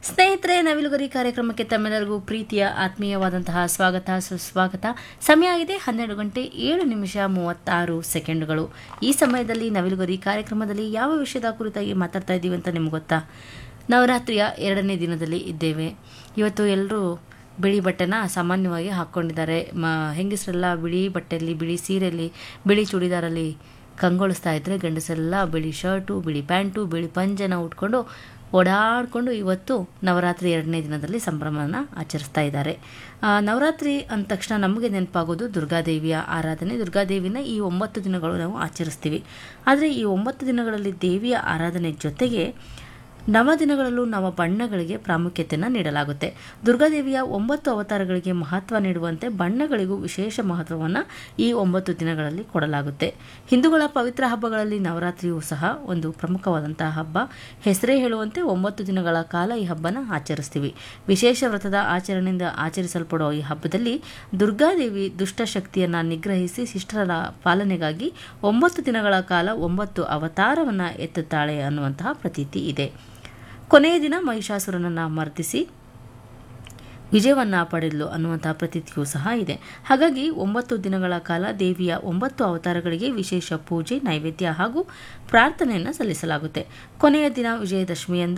ಸ್ನೇಹಿತರೆ ನವಿಲುಗರಿ ಕಾರ್ಯಕ್ರಮಕ್ಕೆ ತಮ್ಮೆಲ್ಲರಿಗೂ ಪ್ರೀತಿಯ ಆತ್ಮೀಯವಾದಂತಹ ಸ್ವಾಗತ ಸುಸ್ವಾಗತ ಸಮಯ ಆಗಿದೆ ಹನ್ನೆರಡು ಗಂಟೆ ಏಳು ನಿಮಿಷ ಮೂವತ್ತಾರು ಸೆಕೆಂಡ್ಗಳು ಈ ಸಮಯದಲ್ಲಿ ನವಿಲುಗರಿ ಕಾರ್ಯಕ್ರಮದಲ್ಲಿ ಯಾವ ವಿಷಯದ ಕುರಿತಾಗಿ ಮಾತಾಡ್ತಾ ಇದ್ದೀವಿ ಅಂತ ನಿಮ್ಗೆ ಗೊತ್ತಾ ನವರಾತ್ರಿಯ ಎರಡನೇ ದಿನದಲ್ಲಿ ಇದ್ದೇವೆ ಇವತ್ತು ಎಲ್ಲರೂ ಬಿಳಿ ಬಟ್ಟೆನ ಸಾಮಾನ್ಯವಾಗಿ ಹಾಕ್ಕೊಂಡಿದ್ದಾರೆ ಮ ಹೆಂಗಸರೆಲ್ಲ ಬಿಳಿ ಬಟ್ಟೆಯಲ್ಲಿ ಬಿಳಿ ಸೀರೆಯಲ್ಲಿ ಬಿಳಿ ಚೂಡಿದಾರಲ್ಲಿ ಕಂಗೊಳಿಸ್ತಾ ಇದ್ದರೆ ಗಂಡಸರೆಲ್ಲ ಬಿಳಿ ಶರ್ಟು ಬಿಳಿ ಪ್ಯಾಂಟು ಬಿಳಿ ಪಂಜನ ಉಟ್ಕೊಂಡು ಓಡಾಡಿಕೊಂಡು ಇವತ್ತು ನವರಾತ್ರಿ ಎರಡನೇ ದಿನದಲ್ಲಿ ಸಂಭ್ರಮನ ಆಚರಿಸ್ತಾ ಇದ್ದಾರೆ ಆ, ನವರಾತ್ರಿ ಅಂದ ತಕ್ಷಣ ನಮಗೆ ನೆನಪಾಗೋದು ದುರ್ಗಾದೇವಿಯ ಆರಾಧನೆ ದುರ್ಗಾದೇವಿನ ಈ ಒಂಬತ್ತು ದಿನಗಳು ನಾವು ಆಚರಿಸ್ತೀವಿ ಆದರೆ ಈ ಒಂಬತ್ತು ದಿನಗಳಲ್ಲಿ ದೇವಿಯ ಆರಾಧನೆ ಜೊತೆಗೆ ನವ ದಿನಗಳಲ್ಲೂ ನವ ಬಣ್ಣಗಳಿಗೆ ಪ್ರಾಮುಖ್ಯತೆಯನ್ನು ನೀಡಲಾಗುತ್ತೆ ದುರ್ಗಾದೇವಿಯ ಒಂಬತ್ತು ಅವತಾರಗಳಿಗೆ ಮಹತ್ವ ನೀಡುವಂತೆ ಬಣ್ಣಗಳಿಗೂ ವಿಶೇಷ ಮಹತ್ವವನ್ನು ಈ ಒಂಬತ್ತು ದಿನಗಳಲ್ಲಿ ಕೊಡಲಾಗುತ್ತೆ ಹಿಂದೂಗಳ ಪವಿತ್ರ ಹಬ್ಬಗಳಲ್ಲಿ ನವರಾತ್ರಿಯೂ ಸಹ ಒಂದು ಪ್ರಮುಖವಾದಂತಹ ಹಬ್ಬ ಹೆಸರೇ ಹೇಳುವಂತೆ ಒಂಬತ್ತು ದಿನಗಳ ಕಾಲ ಈ ಹಬ್ಬನ ಆಚರಿಸ್ತೀವಿ ವಿಶೇಷ ವ್ರತದ ಆಚರಣೆಯಿಂದ ಆಚರಿಸಲ್ಪಡುವ ಈ ಹಬ್ಬದಲ್ಲಿ ದುರ್ಗಾದೇವಿ ದುಷ್ಟಶಕ್ತಿಯನ್ನು ನಿಗ್ರಹಿಸಿ ಶಿಷ್ಟರ ಪಾಲನೆಗಾಗಿ ಒಂಬತ್ತು ದಿನಗಳ ಕಾಲ ಒಂಬತ್ತು ಅವತಾರವನ್ನು ಎತ್ತುತ್ತಾಳೆ ಅನ್ನುವಂತಹ ಪ್ರತೀತಿ ಇದೆ ಕೊನೆಯ ದಿನ ಮಹಿಷಾಸುರನನ್ನು ಮರ್ದಿಸಿ ವಿಜಯವನ್ನ ಪಡೆದಲು ಅನ್ನುವಂತಹ ಪ್ರತೀತಿಯೂ ಸಹ ಇದೆ ಹಾಗಾಗಿ ಒಂಬತ್ತು ದಿನಗಳ ಕಾಲ ದೇವಿಯ ಒಂಬತ್ತು ಅವತಾರಗಳಿಗೆ ವಿಶೇಷ ಪೂಜೆ ನೈವೇದ್ಯ ಹಾಗೂ ಪ್ರಾರ್ಥನೆಯನ್ನು ಸಲ್ಲಿಸಲಾಗುತ್ತೆ ಕೊನೆಯ ದಿನ ವಿಜಯದಶಮಿಯಂದು